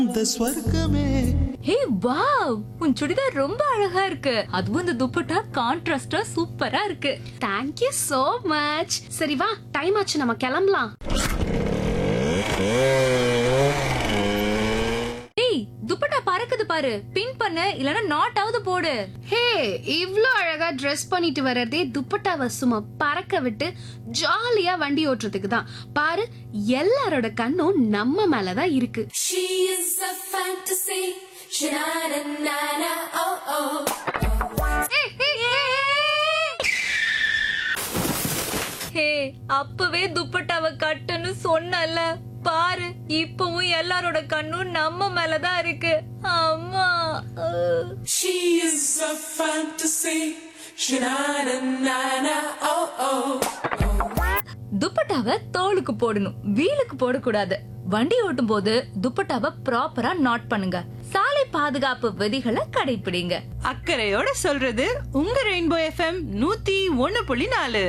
இந்த ஸ்வர்க்கமே hey wow உன் சுடிதார் ரொம்ப அழகா இருக்கு அதுவும் இந்த துப்பட்டா கான்ட்ராஸ்டா சூப்பரா இருக்கு தேங்க்யூ so மச் சரி வா டைம் ஆச்சு நம்ம கிளம்பலாம் டேய் துப்பட்டா பறக்குது பாரு பின் பண்ணு இல்லனா நாட் ஆவது போடு ஹே இவ்ளோ அழகா ட்ரெஸ் பண்ணிட்டு வர்றதே துப்பட்டாவை சும்மா பறக்க விட்டு ஜாலியா வண்டி ஓட்டுறதுக்கு தான் பாரு எல்லாரோட கண்ணும் நம்ம மேல தான் இருக்கு She is a fantasy. Sha-na-na-na-na, oh oh. ஹே அப்பவே துப்பட்டாவை கட்டுன்னு சொன்னல பாரு இப்பவும் எல்லாரோட கண்ணும் நம்ம மேலதான் இருக்கு அம்மா அஹ். She is a fantasy. Sha-na-na-na-na, oh oh. துப்பட்டாவை தோலுக்கு போடணும் வீலுக்கு போடக்கூடாது வண்டி ஓட்டும் போது துப்பட்டாவை ப்ராப்பரா நாட் பண்ணுங்க சாலை பாதுகாப்பு விதிகளை கடைபிடிங்க அக்கறையோட சொல்றது உங்க ரெயின்போ எஃப்எம் நூத்தி ஒன்னு புள்ளி நாலு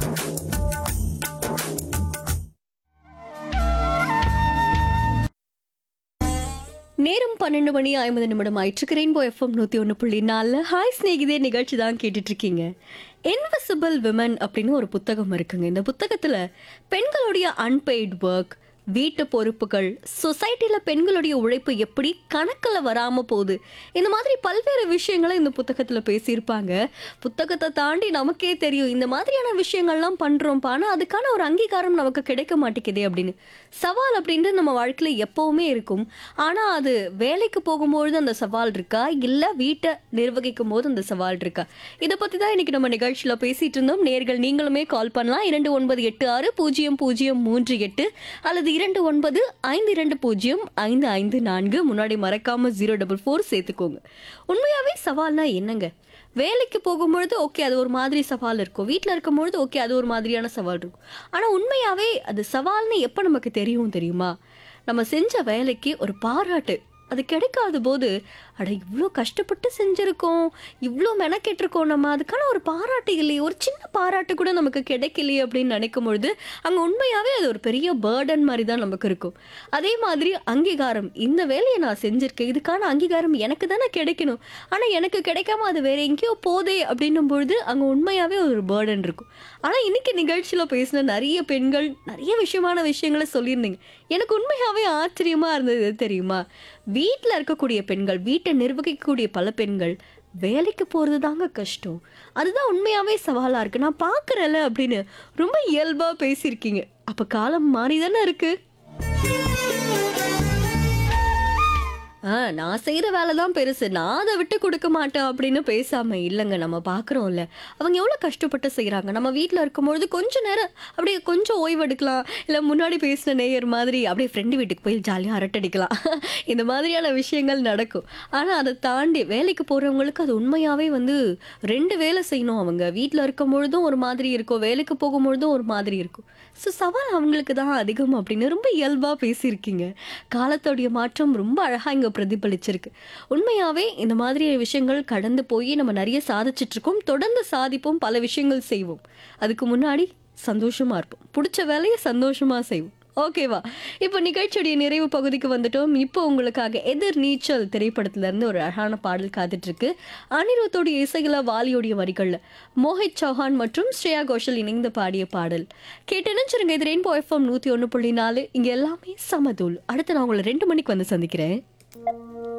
நேரம் பன்னெண்டு மணி ஐம்பது நிமிடம் ஆயிட்டு ரெயின்போ எஃப்எம் நூற்றி ஒன்று புள்ளி நாலில் ஹாய் ஸ்நேகிதே நிகழ்ச்சி தான் கேட்டுட்டு இருக்கீங்க இன்விசிபிள் விமன் அப்படின்னு ஒரு புத்தகம் இருக்குங்க இந்த புத்தகத்தில் பெண்களுடைய அன்பெய்ட் ஒர்க் வீட்டு பொறுப்புகள் சொசைட்டியில் பெண்களுடைய உழைப்பு எப்படி கணக்கில் வராமல் போகுது இந்த மாதிரி பல்வேறு விஷயங்களை இந்த புத்தகத்தில் பேசியிருப்பாங்க புத்தகத்தை தாண்டி நமக்கே தெரியும் இந்த மாதிரியான விஷயங்கள்லாம் பண்ணுறோம்ப்பா ஆனால் அதுக்கான ஒரு அங்கீகாரம் நமக்கு கிடைக்க மாட்டேங்குதே அப்படின்னு சவால் அப்படின்றது நம்ம வாழ்க்கையில் எப்போவுமே இருக்கும் ஆனால் அது வேலைக்கு போகும்பொழுது அந்த சவால் இருக்கா இல்லை வீட்டை நிர்வகிக்கும் போது அந்த சவால் இருக்கா இதை பற்றி தான் இன்னைக்கு நம்ம நிகழ்ச்சியில் பேசிட்டு இருந்தோம் நேர்கள் நீங்களுமே கால் பண்ணலாம் இரண்டு ஒன்பது எட்டு ஆறு பூஜ்ஜியம் பூஜ்ஜியம் மூன்று எட்டு அல்லது இரண்டு ஒன்பது ஐந்து இரண்டு பூஜ்ஜியம் ஐந்து ஐந்து நான்கு முன்னாடி மறக்காம ஜீரோ டபுள் ஃபோர் சேர்த்துக்கோங்க உண்மையாவே சவால்னா என்னங்க வேலைக்கு போகும்பொழுது ஓகே அது ஒரு மாதிரி சவால் இருக்கும் வீட்டில் இருக்கும்பொழுது ஓகே அது ஒரு மாதிரியான சவால் இருக்கும் ஆனால் உண்மையாவே அது சவால்னு எப்போ நமக்கு தெரியும் தெரியுமா நம்ம செஞ்ச வேலைக்கு ஒரு பாராட்டு அது கிடைக்காத போது அட இவ்வளோ கஷ்டப்பட்டு செஞ்சுருக்கோம் இவ்வளோ மெனக்கெட்டிருக்கோம் நம்ம அதுக்கான ஒரு பாராட்டு இல்லையே ஒரு சின்ன பாராட்டு கூட நமக்கு கிடைக்கலையே அப்படின்னு நினைக்கும் பொழுது அங்கே உண்மையாகவே அது ஒரு பெரிய பேர்டன் மாதிரி தான் நமக்கு இருக்கும் அதே மாதிரி அங்கீகாரம் இந்த வேலையை நான் செஞ்சுருக்கேன் இதுக்கான அங்கீகாரம் எனக்கு தானே கிடைக்கணும் ஆனால் எனக்கு கிடைக்காம அது வேற எங்கேயோ போதே அப்படின்னும் பொழுது அங்கே உண்மையாகவே ஒரு பேர்டன் இருக்கும் ஆனால் இன்னைக்கு நிகழ்ச்சியில் பேசின நிறைய பெண்கள் நிறைய விஷயமான விஷயங்களை சொல்லியிருந்தீங்க எனக்கு உண்மையாகவே ஆச்சரியமாக இருந்தது எது தெரியுமா வீட்டில் இருக்கக்கூடிய பெண்கள் வீட்டை நிர்வகிக்கக்கூடிய பல பெண்கள் வேலைக்கு போகிறது தாங்க கஷ்டம் அதுதான் உண்மையாகவே சவாலாக இருக்குது நான் பார்க்குறேன்ல அப்படின்னு ரொம்ப இயல்பாக பேசியிருக்கீங்க அப்போ காலம் மாறி தானே இருக்குது ஆ நான் செய்கிற வேலை தான் பெருசு நான் அதை விட்டு கொடுக்க மாட்டேன் அப்படின்னு பேசாம இல்லைங்க நம்ம பார்க்குறோம்ல அவங்க எவ்வளோ கஷ்டப்பட்டு செய்கிறாங்க நம்ம வீட்டில் இருக்கும்பொழுது கொஞ்ச நேரம் அப்படியே கொஞ்சம் ஓய்வு எடுக்கலாம் இல்லை முன்னாடி பேசின நேயர் மாதிரி அப்படியே ஃப்ரெண்டு வீட்டுக்கு போய் ஜாலியாக அரட்டடிக்கலாம் இந்த மாதிரியான விஷயங்கள் நடக்கும் ஆனால் அதை தாண்டி வேலைக்கு போகிறவங்களுக்கு அது உண்மையாகவே வந்து ரெண்டு வேலை செய்யணும் அவங்க வீட்டில் இருக்கும் பொழுதும் ஒரு மாதிரி இருக்கும் வேலைக்கு போகும்பொழுதும் ஒரு மாதிரி இருக்கும் ஸோ சவால் அவங்களுக்கு தான் அதிகம் அப்படின்னு ரொம்ப இயல்பாக பேசியிருக்கீங்க காலத்தோடைய மாற்றம் ரொம்ப அழகாக இங்கே பிரதிபலிச்சிருக்கு உண்மையாகவே இந்த மாதிரி விஷயங்கள் கடந்து போய் நம்ம நிறைய சாதிச்சிட்டு இருக்கோம் தொடர்ந்து சாதிப்போம் பல விஷயங்கள் செய்வோம் அதுக்கு முன்னாடி சந்தோஷமா இருப்போம் பிடிச்ச வேலையை சந்தோஷமா செய்வோம் ஓகேவா இப்போ நிகழ்ச்சியுடைய நிறைவு பகுதிக்கு வந்துட்டோம் இப்போ உங்களுக்காக எதிர் நீச்சல் திரைப்படத்துல இருந்து ஒரு அழகான பாடல் காத்துட்டு இருக்கு அனிருத்தோடைய இசைகள வாலியோடைய வரிகள்ல மோஹித் சௌஹான் மற்றும் ஸ்ரேயா கோஷல் இணைந்து பாடிய பாடல் கேட்டு நினைச்சிருங்க இது ரெயின்போ எஃப்எம் நூத்தி ஒன்று புள்ளி நாலு இங்க எல்லாமே சமதூள் அடுத்து நான் உங்களை ரெண்டு மணிக்கு வந்து சந்திக்கிறேன்